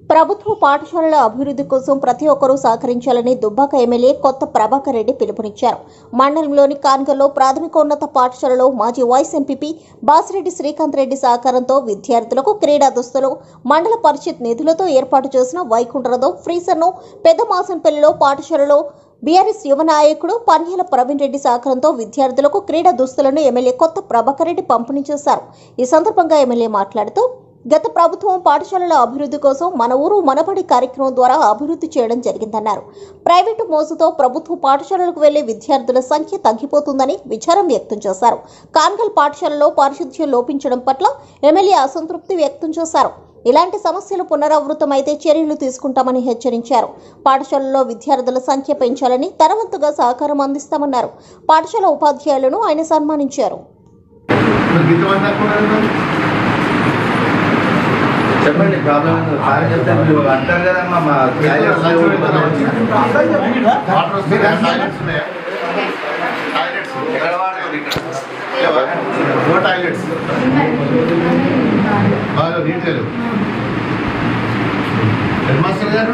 ప్రభుత్వ పాఠశాలల అభివృద్ధి కోసం ప్రతి ఒక్కరూ సహకరించాలని దుబ్బాక ఎమ్మెల్యే కొత్త ప్రభాకర్ రెడ్డి పిలుపునిచ్చారు మండలంలోని కాన్గల్లో ప్రాథమికోన్నత పాఠశాలలో మాజీ వైస్ ఎంపీపీ బాసిరెడ్డి శ్రీకాంత్ రెడ్డి సహకారంతో విద్యార్థులకు క్రీడా దుస్తులు మండల పరిషత్ నిధులతో ఏర్పాటు చేసిన వైకుంఠరథం ఫ్రీజర్ను పెద్ద మాసంపల్లిలో పాఠశాలలో బీఆర్ఎస్ యువ నాయకుడు పన్యాల ప్రవీణ్ రెడ్డి సహకారంతో విద్యార్థులకు క్రీడా దుస్తులను ఎమ్మెల్యే కొత్త ప్రభాకర్ రెడ్డి పంపిణీ చేశారు ఈ సందర్భంగా ఎమ్మెల్యే మాట్లాడుతూ గత ప్రభుత్వం పాఠశాలల అభివృద్ధి కోసం మన ఊరు మనబడి కార్యక్రమం ద్వారా అభివృద్ధి చేయడం జరిగిందన్నారు ప్రైవేటు మోసుతో ప్రభుత్వ పాఠశాలలకు వెళ్లే విద్యార్థుల సంఖ్య తగ్గిపోతుందని విచారం వ్యక్తం చేశారు కాన్గల్ పాఠశాలలో పారిశుధ్యం లోపించడం పట్ల ఎమ్మెల్యే అసంతృప్తి వ్యక్తం చేశారు ఇలాంటి సమస్యలు పునరావృతమైతే చర్యలు తీసుకుంటామని హెచ్చరించారు పాఠశాలలో విద్యార్థుల సంఖ్య పెంచాలని తరవంతుగా సహకారం అందిస్తామన్నారు పాఠశాల ఉపాధ్యాయులను ఆయన సన్మానించారు మరి ఇంతమంది అనుకున్నారు చెప్పండి ప్రాబ్లం ఏందో సార్ చెప్తే మీరు అంటారు కదమ్మా మా టాయిలెట్స్ లేవు. వాటర్ వస్తే టాయిలెట్స్ ఉన్నాయా టాయిలెట్స్ ఎక్కడ వాడతారు ఇక్కడ లేవా? నో టాయిలెట్స్ బాగా నీట్గా లేవు హెడ్ మాస్టర్ గారు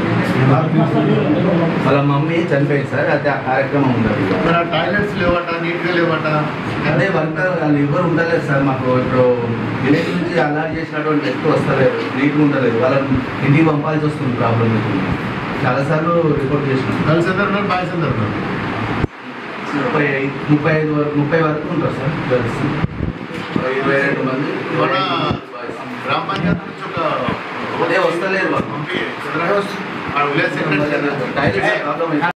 వాళ్ళ మమ్మీ చనిపోయింది సార్ అయితే ఆ కార్యక్రమం ఉండదు మరి ఆ టాయిలెట్స్ లేవట నీట్గా లేవట అదే వర్కర్ వాళ్ళు ఎవరు ఉండలేదు సార్ మాకు ఇప్పుడు విలేజ్ నుంచి అల్లాడి చేసినటువంటి వ్యక్తి వస్తలేదు నీట్గా ఉండలేదు వాళ్ళని ఇంటికి పంపాల్సి వస్తుంది ప్రాబ్లం చాలాసార్లు రిపోర్ట్ చేసినాం గర్ల్స్ అందరు ఉన్నారు బాయ్స్ అందరు ఉన్నారు ముప్పై ఐదు ముప్పై ఐదు వరకు ముప్పై వరకు ఉంటారు సార్ గర్ల్స్ ఇరవై రెండు మంది మన బాయ్స్. గ్రామ పంచాయతీ నుంచి ఒక అదే వస్తలేరు వాళ్ళు పంపి ఆ విలేజ్ సెక్రటరీ టాయిలెట్స్ ప్రాబ్లం